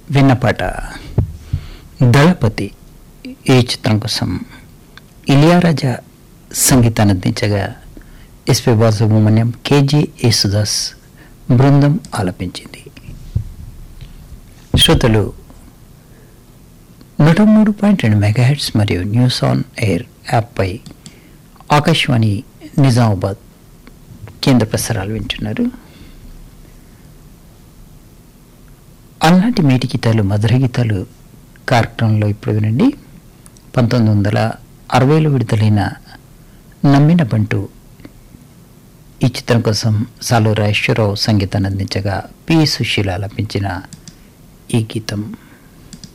విన్నపాట దళపతి ఈ చిత్రం కోసం ఇలియారాజా సంగీతాన్ని అందించగా ఎస్పి బాలసుబ్రహ్మణ్యం కేజీ యేసుదాస్ బృందం ఆలపించింది శ్రోతలు నూట మూడు పాయింట్ రెండు మెగాహెడ్స్ మరియు న్యూస్ ఆన్ ఎయిర్ యాప్పై ఆకాశవాణి నిజామాబాద్ కేంద్ర ప్రసారాలు వింటున్నారు అలనాటి మేటి గీతాలు మధుర గీతాలు కార్యక్రమంలో ఇప్పుడు వినండి పంతొమ్మిది వందల అరవైలో విడుదలైన నమ్మిన బంటు ఈ చిత్రం కోసం సాలూరు రాజేశ్వరరావు సంగీతాన్ని అందించగా పి సుశీల లభించిన ఈ గీతం